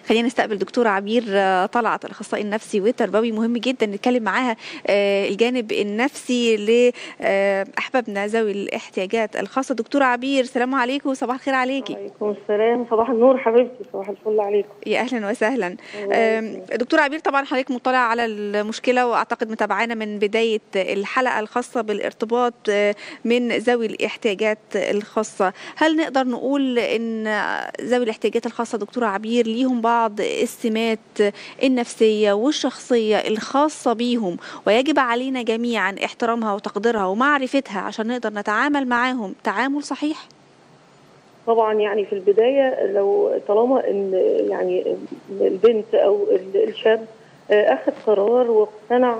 خلينا نستقبل دكتورة عبير طلعت الأخصائي النفسي والتربوي مهم جدا نتكلم معاها الجانب النفسي لأحبابنا ذوي الاحتياجات الخاصة دكتورة عبير السلام عليكم صباح الخير عليكي وعليكم السلام صباح النور حبيبتي صباح الفل عليكم يا أهلا وسهلا دكتورة عبير طبعا حضرتك مطلع على المشكلة وأعتقد متابعانا من بداية الحلقة الخاصة بالارتباط من ذوي الاحتياجات الخاصة هل نقدر نقول إن ذوي الاحتياجات الخاصة دكتورة عبير ليهم بعض السمات النفسية والشخصية الخاصة بيهم ويجب علينا جميعا احترامها وتقديرها ومعرفتها عشان نقدر نتعامل معاهم تعامل صحيح؟ طبعا يعني في البداية لو طالما ان يعني البنت او الشاب اخذ قرار واقتنع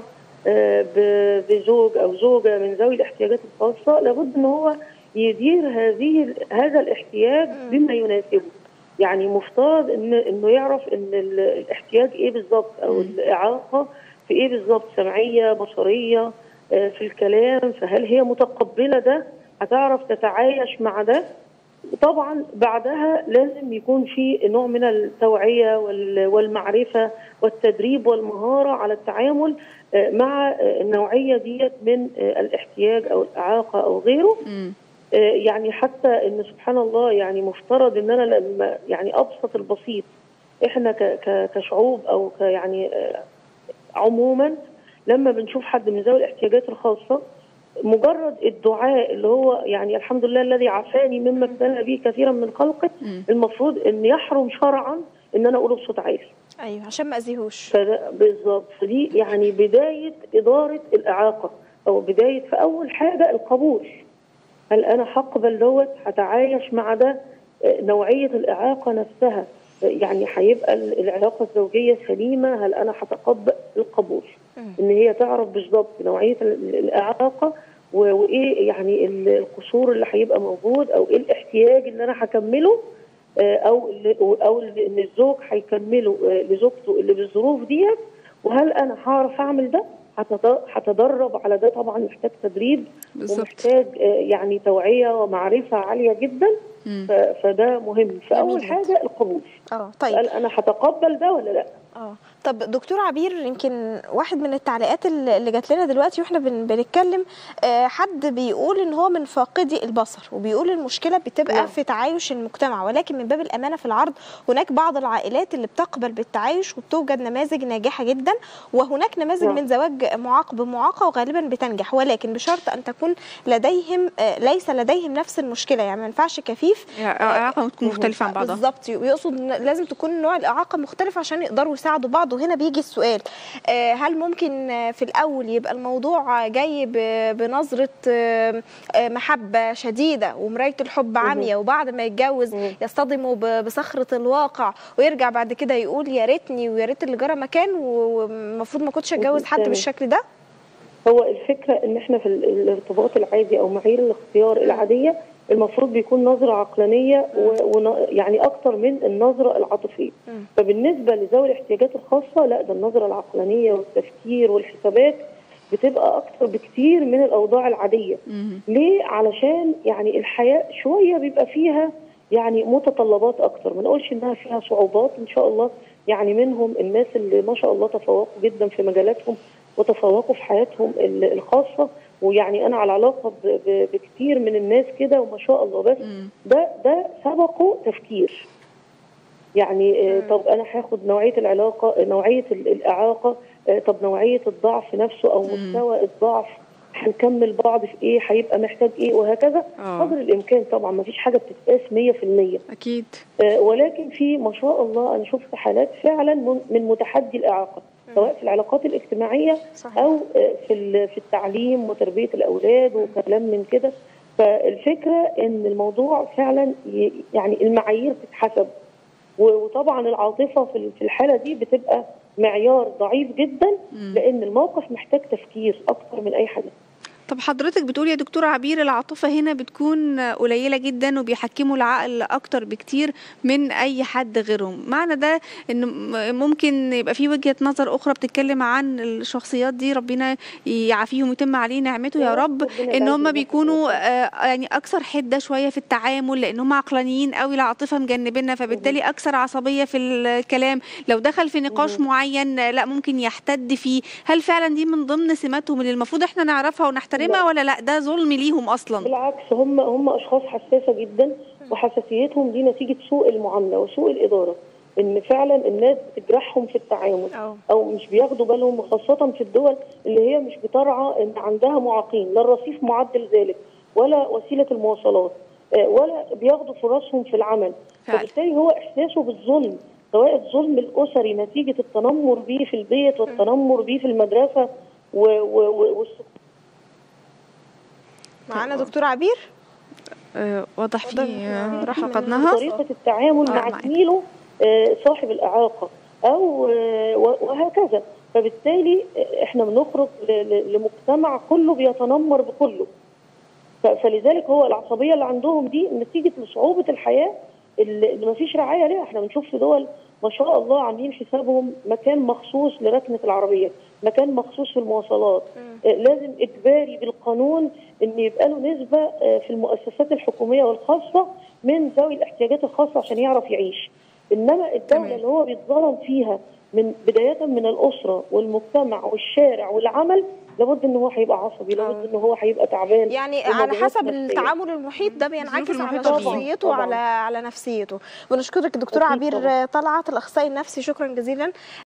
بزوج او زوجة من ذوي الاحتياجات الخاصة لابد ان هو يدير هذه هذا الاحتياج بما يناسبه يعني مفترض ان انه يعرف ان الاحتياج ايه بالظبط او الاعاقه في ايه بالظبط سمعيه بصريه في الكلام فهل هي متقبله ده هتعرف تتعايش مع ده طبعا بعدها لازم يكون في نوع من التوعيه والمعرفه والتدريب والمهاره على التعامل مع النوعيه ديت من الاحتياج او الاعاقه او غيره م. يعني حتى ان سبحان الله يعني مفترض ان انا لما يعني ابسط البسيط احنا كشعوب او يعني عموما لما بنشوف حد من ذوي الاحتياجات الخاصه مجرد الدعاء اللي هو يعني الحمد لله الذي عافاني مما ابتلى به كثيرا من خلقه المفروض ان يحرم شرعا ان انا اقوله بصوت عالي ايوه عشان ما اذيهوش بالظبط فدي يعني بدايه اداره الاعاقه او بدايه فاول حاجه القبول هل انا هقبل دوت هتعايش مع ده نوعيه الاعاقه نفسها يعني هيبقى العلاقه الزوجيه سليمه هل انا هتقبل القبول ان هي تعرف بالظبط نوعيه الاعاقه وايه يعني القصور اللي هيبقى موجود او ايه الاحتياج اللي انا هكمله او او ان الزوج هيكمله لزوجته اللي بالظروف ديت وهل انا هعرف اعمل ده هتدرب على ده طبعا محتاج تدريب بالزبط. ومحتاج يعني توعيه ومعرفه عاليه جدا فده مهم فاول حاجه القبول اه طيب هل انا هتقبل ده ولا لا اه طب دكتور عبير يمكن واحد من التعليقات اللي جات لنا دلوقتي واحنا بنتكلم آه حد بيقول ان هو من فاقدي البصر وبيقول المشكله بتبقى نعم. في تعايش المجتمع ولكن من باب الامانه في العرض هناك بعض العائلات اللي بتقبل بالتعايش وبتوجد نماذج ناجحه جدا وهناك نماذج نعم. من زواج معاق بمعاقه وغالبا بتنجح ولكن بشرط ان تكون لديهم آه ليس لديهم نفس المشكله يعني ما ينفعش كفيف اعاقه تكون مختلفه عن بعضها بالظبط ويقصد لازم تكون نوع الاعاقه مختلف عشان يقدروا يساعدوا بعض وهنا بيجي السؤال هل ممكن في الاول يبقى الموضوع جاي بنظره محبه شديده ومرايه الحب عاميه وبعد ما يتجوز يصطدموا بصخره الواقع ويرجع بعد كده يقول يا ريتني ويا ريت اللي جرى مكان والمفروض ما كنتش اتجوز حد بالشكل ده هو الفكره ان احنا في الارتباط العادي او معايير الاختيار العاديه المفروض بيكون نظرة عقلانية ويعني أكتر من النظرة العاطفية فبالنسبة لذوي الاحتياجات الخاصة لا ده النظرة العقلانية والتفكير والحسابات بتبقى أكتر بكتير من الأوضاع العادية ليه؟ علشان يعني الحياة شوية بيبقى فيها يعني متطلبات أكتر ما نقولش إنها فيها صعوبات إن شاء الله يعني منهم الناس اللي ما شاء الله تفوقوا جدا في مجالاتهم وتفوقوا في حياتهم الخاصة ويعني انا على علاقه بكتير من الناس كده وما شاء الله بس ده ده سبقه تفكير يعني آه طب انا هاخد نوعيه العلاقه نوعيه الاعاقه آه طب نوعيه الضعف نفسه او مستوى الضعف هنكمل بعض في ايه هيبقى محتاج ايه وهكذا قدر الامكان طبعا ما فيش حاجه بتتقاس 100% اكيد آه ولكن في ما شاء الله انا شفت حالات فعلا من متحدي الاعاقه سواء في العلاقات الاجتماعيه صحيح. او في في التعليم وتربيه الاولاد وكلام من كده فالفكره ان الموضوع فعلا يعني المعايير تتحسب وطبعا العاطفه في الحاله دي بتبقى معيار ضعيف جدا لان الموقف محتاج تفكير اكتر من اي حاجه طب حضرتك بتقول يا دكتورة عبير العاطفة هنا بتكون قليلة جدا وبيحكموا العقل أكتر بكتير من أي حد غيرهم معنى ده إن ممكن يبقى في وجهة نظر أخرى بتتكلم عن الشخصيات دي ربنا يعافيهم ويتم عليه نعمته يا رب إن هم بيكونوا يعني أكثر حدة شوية في التعامل لأن هم عقلانيين قوي العاطفة مجنبنا فبالتالي أكثر عصبية في الكلام لو دخل في نقاش معين لا ممكن يحتد فيه هل فعلا دي من ضمن سماتهم اللي المفروض احنا نعرفها ونحترمها ولا لا ده ظلم ليهم اصلا بالعكس هم هم اشخاص حساسه جدا وحساسيتهم دي نتيجه سوء المعامله وسوء الاداره ان فعلا الناس بتجرحهم في التعامل أو. او مش بياخدوا بالهم خاصه في الدول اللي هي مش بترعى ان عندها معاقين لا الرصيف معدل ذلك ولا وسيله المواصلات ولا بياخدوا فرصهم في العمل فعلا. فبالتالي هو احساسه بالظلم سواء الظلم الاسري نتيجه التنمر بيه في البيت والتنمر بيه في المدرسه و و والسكون معانا دكتور عبير آه واضح في اتفضلي. راح فقدناها طريقه التعامل آه، مع معاك. زميله آه، صاحب الاعاقه او آه، و- وهكذا فبالتالي آه، احنا بنخرج ل- ل- لمجتمع كله بيتنمر بكله ف- فلذلك هو العصبيه اللي عندهم دي نتيجه لصعوبه الحياه اللي اللي ما فيش رعايه ليها احنا بنشوف في دول ما شاء الله عاملين حسابهم مكان مخصوص لركنه العربيه مكان مخصوص في المواصلات آه، لازم اجباري بالقانون ان يبقى له نسبه آه، في المؤسسات الحكوميه والخاصه من ذوي الاحتياجات الخاصه عشان يعرف يعيش انما الدوله تمام. اللي هو بيتظلم فيها من بدايه من الاسره والمجتمع والشارع والعمل لابد ان هو هيبقى عصبي لابد ان هو هيبقى تعبان يعني على ومضغوط حسب نفسياً. التعامل المحيط ده بينعكس الظروف على المحيطة بيه. شخصيته طبعاً. وعلى على نفسيته بنشكرك دكتوره أكيد عبير طبعاً. طلعت الاخصائي النفسي شكرا جزيلا